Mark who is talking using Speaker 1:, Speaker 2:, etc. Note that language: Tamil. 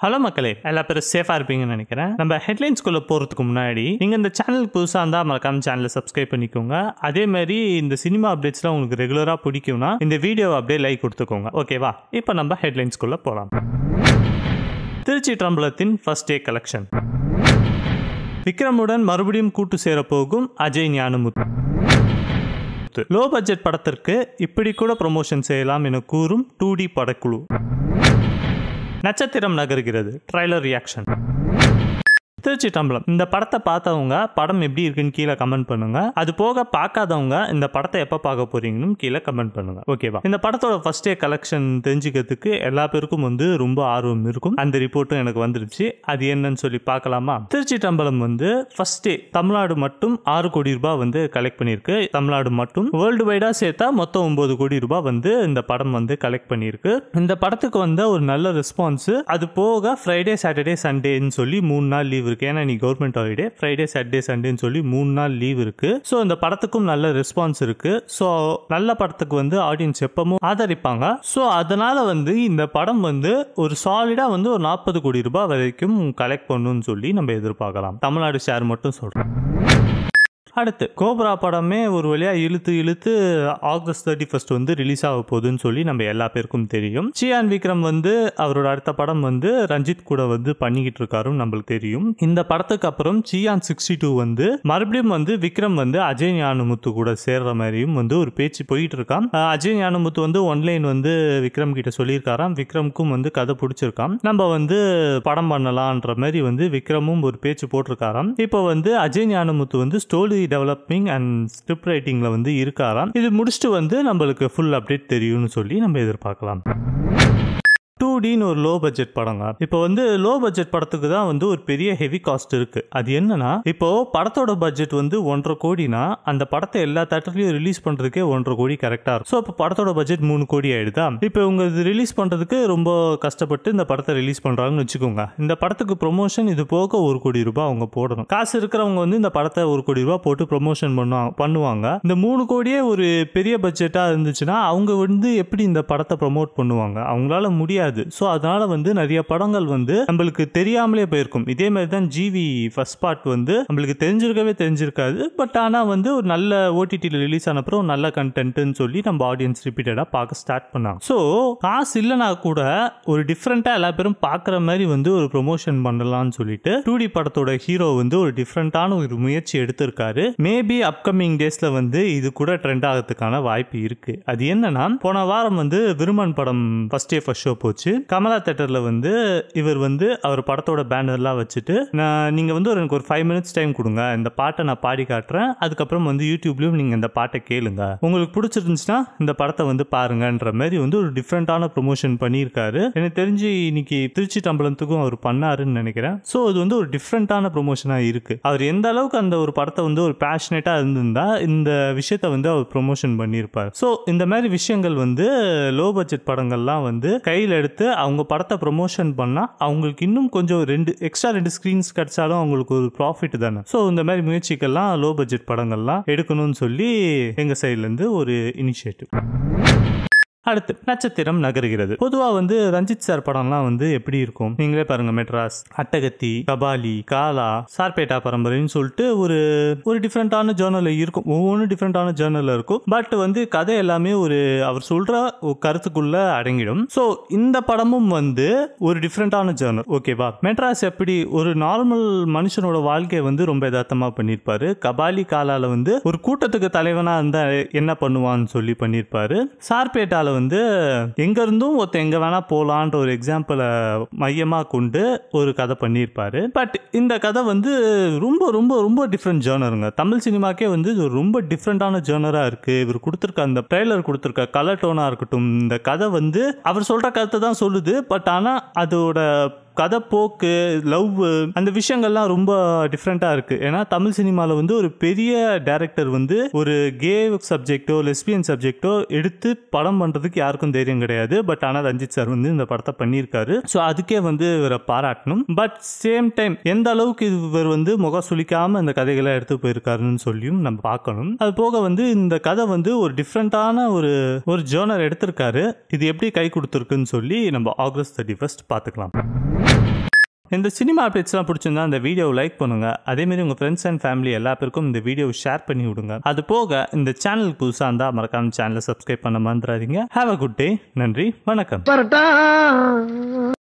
Speaker 1: ஹலோ மக்களே எல்லா பேரும் சேஃபாக இருப்பீங்கன்னு நினைக்கிறேன் நம்ம ஹெட்லைன்ஸ்குள்ளே போகிறதுக்கு முன்னாடி நீங்கள் இந்த சேனலுக்கு புதுசாக இருந்தால் மறக்காம சேனலை சப்ஸ்கிரைப் பண்ணிக்கோங்க அதே மாதிரி இந்த சினிமா அப்டேட்ஸ்லாம் உங்களுக்கு ரெகுலராக பிடிக்கும்னா இந்த வீடியோவை அப்படியே லைக் கொடுத்துக்கோங்க ஓகேவா இப்போ நம்ம ஹெட்லைன்ஸ்குள்ளே போகலாம் திருச்சி ட்ரம்பலத்தின் ஃபர்ஸ்ட் டே கலெக்ஷன் விக்ரமுடன் மறுபடியும் கூட்டு சேரப்போகும் அஜய் ஞானமுத்து லோ பட்ஜெட் படத்திற்கு இப்படி கூட ப்ரொமோஷன் செய்யலாம் என கூறும் டூ டி படக்குழு நட்சத்திரம் நகர்கிறது ட்ரைலர் ரியாக்ஷன் திருச்சி டம்பளம் இந்த படத்தை பார்த்தவங்க படம் எப்படி இருக்குன்னு கீழே கமெண்ட் பண்ணுங்க அது போக பார்க்காதவங்க இந்த படத்தை எப்போ பார்க்க போறீங்கன்னு கீழே கமெண்ட் பண்ணுங்க ஓகேவா இந்த படத்தோட ஃபர்ஸ்ட் டே கலெக்ஷன் தெரிஞ்சுக்கிறதுக்கு எல்லா பேருக்கும் வந்து ரொம்ப ஆர்வம் இருக்கும் அந்த ரிப்போர்ட்டும் எனக்கு வந்துருச்சு அது என்னன்னு சொல்லி பார்க்கலாமா திருச்சி டம்பளம் வந்து ஃபர்ஸ்ட் டே தமிழ்நாடு மட்டும் ஆறு கோடி ரூபாய் வந்து கலெக்ட் பண்ணியிருக்கு தமிழ்நாடு மட்டும் வேர்ல்டு வைடா சேர்த்தா மொத்தம் ஒன்பது கோடி ரூபாய் வந்து இந்த படம் வந்து கலெக்ட் பண்ணியிருக்கு இந்த படத்துக்கு வந்த ஒரு நல்ல ரெஸ்பான்ஸ் அது போக ஃப்ரைடே சாட்டர்டே சண்டேன்னு சொல்லி மூணு நாள் லீவ் இருக்கு ஏன்னா நீ கவர்மெண்ட் ஹாலிடே ஃப்ரைடே சாட்டர்டே சண்டேன்னு சொல்லி மூணு நாள் லீவ் இருக்கு ஸோ இந்த படத்துக்கும் நல்ல ரெஸ்பான்ஸ் இருக்கு ஸோ நல்ல படத்துக்கு வந்து ஆடியன்ஸ் எப்பவும் ஆதரிப்பாங்க ஸோ அதனால வந்து இந்த படம் வந்து ஒரு சாலிடா வந்து ஒரு நாற்பது கோடி ரூபாய் வரைக்கும் கலெக்ட் பண்ணுன்னு சொல்லி நம்ம எதிர்பார்க்கலாம் தமிழ்நாடு ஷேர் மட்டும் சொல்றேன் அடுத்து கோப்ரா படமே ஒரு வழியா இழுத்து இழுத்து ஆகஸ்ட் தேர்ட்டி ஃபர்ஸ்ட் வந்து ரிலீஸ் ஆக போகுதுன்னு சொல்லி நம்ம எல்லா பேருக்கும் தெரியும் சியான் விக்ரம் வந்து அவரோட அடுத்த படம் வந்து ரஞ்சித் கூட வந்து பண்ணிக்கிட்டு இருக்காருன்னு நம்மளுக்கு தெரியும் இந்த படத்துக்கு அப்புறம் சியான் சிக்ஸ்டி டூ வந்து மறுபடியும் வந்து விக்ரம் வந்து அஜய் ஞானமுத்து கூட சேர்ற மாதிரியும் வந்து ஒரு பேச்சு போயிட்டு இருக்கான் அஹ் அஜய் ஞானமுத்து வந்து ஒன்லைன் வந்து விக்ரம் கிட்ட சொல்லியிருக்காராம் விக்ரம்க்கும் வந்து கதை பிடிச்சிருக்காம் நம்ம வந்து படம் பண்ணலான்ற மாதிரி வந்து விக்ரமும் ஒரு பேச்சு போட்டிருக்காராம் இப்போ வந்து அஜய் ஞானமுத்து வந்து ஸ்டோரி டெவலப்பிங் அண்ட் ஸ்கிரிப்ட் ரைட்டிங்ல வந்து இருக்காராம் இது முடிச்சுட்டு வந்து நம்மளுக்கு ஃபுல் அப்டேட் தெரியும்னு சொல்லி நம்ம எதிர்பார்க்கலாம் டூ டின்னு ஒரு லோ பட்ஜெட் படங்க இப்போ வந்து லோ பட்ஜெட் படத்துக்கு தான் வந்து ஒரு பெரிய ஹெவி காஸ்ட் இருக்கு அது என்னன்னா இப்போ படத்தோட பட்ஜெட் வந்து ஒன்றரை கோடினா அந்த படத்தை எல்லா தேட்டர்லயும் ரிலீஸ் பண்றதுக்கே ஒன்றரை கோடி கரெக்டா இருக்கும் ஸோ இப்போ படத்தோட பட்ஜெட் மூணு கோடி ஆயிடுதா இப்போ இவங்க இது ரிலீஸ் பண்றதுக்கு ரொம்ப கஷ்டப்பட்டு இந்த படத்தை ரிலீஸ் பண்றாங்கன்னு வச்சுக்கோங்க இந்த படத்துக்கு ப்ரொமோஷன் இது போக ஒரு கோடி ரூபாய் அவங்க போடணும் காசு இருக்கிறவங்க வந்து இந்த படத்தை ஒரு கோடி ரூபாய் போட்டு ப்ரொமோஷன் பண்ணுவாங்க பண்ணுவாங்க இந்த மூணு கோடியே ஒரு பெரிய பட்ஜெட்டா இருந்துச்சுன்னா அவங்க வந்து எப்படி இந்த படத்தை ப்ரொமோட் பண்ணுவாங்க அவங்களால முடியாது ஸோ அதனால வந்து நிறைய படங்கள் வந்து நம்மளுக்கு தெரியாமலே போயிருக்கும் இதே மாதிரி தான் ஜிவி ஃபர்ஸ்ட் பார்ட் வந்து நம்மளுக்கு தெரிஞ்சிருக்கவே தெரிஞ்சிருக்காது பட் ஆனால் வந்து ஒரு நல்ல ஓடிடியில் ரிலீஸ் ஆன அப்புறம் நல்ல கண்டென்ட்னு சொல்லி நம்ம ஆடியன்ஸ் ரிப்பீட்டடாக பார்க்க ஸ்டார்ட் பண்ணாங்க ஸோ காசு இல்லைனா கூட ஒரு டிஃப்ரெண்ட்டாக எல்லா பேரும் பார்க்குற மாதிரி வந்து ஒரு ப்ரொமோஷன் பண்ணலாம்னு சொல்லிட்டு டூ டி படத்தோட ஹீரோ வந்து ஒரு டிஃப்ரெண்ட்டான ஒரு முயற்சி எடுத்திருக்காரு மேபி அப்கமிங் டேஸில் வந்து இது கூட ட்ரெண்ட் ஆகிறதுக்கான வாய்ப்பு இருக்கு அது என்னன்னா போன வாரம் வந்து விருமன் படம் ஃபர்ஸ்ட் டே ஃபர்ஸ்ட் ஷோ போச்சு கமலா தேட்டர்ல வந்து இவர் வந்து அவர் படத்தோட பேனர்லாம் வச்சுட்டு நான் நீங்க வந்து ஒரு எனக்கு ஒரு ஃபைவ் மினிட்ஸ் டைம் கொடுங்க இந்த பாட்டை நான் பாடி காட்டுறேன் அதுக்கப்புறம் வந்து யூடியூப்லயும் நீங்க இந்த பாட்டை கேளுங்க உங்களுக்கு பிடிச்சிருந்துச்சுன்னா இந்த படத்தை வந்து பாருங்கன்ற மாதிரி வந்து ஒரு டிஃப்ரெண்டான ப்ரொமோஷன் பண்ணியிருக்காரு எனக்கு தெரிஞ்சு இன்னைக்கு திருச்சி டம்பளத்துக்கும் அவர் பண்ணாருன்னு நினைக்கிறேன் ஸோ இது வந்து ஒரு டிஃப்ரெண்டான ப்ரொமோஷனாக இருக்கு அவர் எந்த அளவுக்கு அந்த ஒரு படத்தை வந்து ஒரு பேஷனேட்டா இருந்திருந்தா இந்த விஷயத்த வந்து அவர் ப்ரொமோஷன் பண்ணியிருப்பார் ஸோ இந்த மாதிரி விஷயங்கள் வந்து லோ பட்ஜெட் படங்கள்லாம் வந்து கையில் எடுத்து அவங்க படத்தை ப்ரொமோஷன் பண்ணால் அவங்களுக்கு இன்னும் கொஞ்சம் ரெண்டு எக்ஸ்ட்ரா ரெண்டு ஸ்க்ரீன்ஸ் கிடைச்சாலும் அவங்களுக்கு ஒரு ப்ராஃபிட் தானே ஸோ இந்த மாதிரி முயற்சிகள்லாம் லோ பட்ஜெட் படங்கள்லாம் எடுக்கணும்னு சொல்லி எங்கள் சைட்லேருந்து ஒரு இனிஷியேட்டிவ் அடுத்து நட்சத்திரம் நகருகிறது பொதுவா வந்து ரஞ்சித் சார் படம்லாம் வந்து எப்படி இருக்கும் நீங்களே பாருங்க மெட்ராஸ் அட்டகத்தி கபாலி காலா சார்பேட்டா பரம்பரைன்னு சொல்லிட்டு ஒரு ஒரு டிஃப்ரெண்டான ஜேர்னல் இருக்கும் ஒவ்வொன்றும் டிஃப்ரெண்டான ஜேர்னல் இருக்கும் பட் வந்து கதை எல்லாமே ஒரு அவர் சொல்ற ஒரு கருத்துக்குள்ள அடங்கிடும் ஸோ இந்த படமும் வந்து ஒரு டிஃப்ரெண்டான ஜேர்னல் ஓகேவா மெட்ராஸ் எப்படி ஒரு நார்மல் மனுஷனோட வாழ்க்கையை வந்து ரொம்ப யதார்த்தமா பண்ணியிருப்பாரு கபாலி காலால வந்து ஒரு கூட்டத்துக்கு தலைவனா இருந்தா என்ன பண்ணுவான்னு சொல்லி பண்ணியிருப்பாரு சார்பேட்டால வந்து எங்க இருந்தும் ஒருத்த எங்க வேணா போலான்ற ஒரு எக்ஸாம்பிளை மையமா கொண்டு ஒரு கதை பண்ணியிருப்பாரு பட் இந்த கதை வந்து ரொம்ப ரொம்ப ரொம்ப டிஃப்ரெண்ட் ஜேர்னருங்க தமிழ் சினிமாக்கே வந்து இது ரொம்ப டிஃப்ரெண்டான ஜேர்னரா இருக்கு இவர் கொடுத்துருக்க அந்த ட்ரெய்லர் கொடுத்துருக்க கலர் டோனா இருக்கட்டும் இந்த கதை வந்து அவர் சொல்ற கருத்தை தான் சொல்லுது பட் ஆனா அதோட கதை போக்கு லவ் அந்த விஷயங்கள்லாம் ரொம்ப டிஃப்ரெண்ட்டாக இருக்கு ஏன்னா தமிழ் சினிமாவில் வந்து ஒரு பெரிய டைரக்டர் வந்து ஒரு கே சப்ஜெக்டோ லெஸ்பியன் சப்ஜெக்டோ எடுத்து படம் பண்ணுறதுக்கு யாருக்கும் தைரியம் கிடையாது பட் ஆனால் ரஞ்சித் சார் வந்து இந்த படத்தை பண்ணியிருக்காரு ஸோ அதுக்கே வந்து இவரை பாராட்டணும் பட் சேம் டைம் எந்த அளவுக்கு இவர் வந்து முகம் சுளிக்காம இந்த கதைகளை எடுத்து போயிருக்காருன்னு சொல்லியும் நம்ம பார்க்கணும் அது போக வந்து இந்த கதை வந்து ஒரு டிஃப்ரெண்ட்டான ஒரு ஒரு ஜேர்னர் எடுத்திருக்காரு இது எப்படி கை கொடுத்துருக்குன்னு சொல்லி நம்ம ஆகஸ்ட் தேர்ட்டி ஃபர்ஸ்ட் பார்த்துக்கலாம் இந்த சினிமா அப்டேட்ஸ்லாம் பிடிச்சிருந்தா இந்த வீடியோவை லைக் பண்ணுங்க அதே மாதிரி உங்க ஃப்ரெண்ட்ஸ் அண்ட் ஃபேமிலி எல்லா பேருக்கும் இந்த வீடியோவை ஷேர் பண்ணி விடுங்க அது போக இந்த சேனல் புதுசாக இருந்தால் மறக்காம சேனலை சப்ஸ்கிரைப் பண்ண மறந்துடாதீங்க ஹாவ் அ குட் டே நன்றி வணக்கம்
Speaker 2: பரட்டா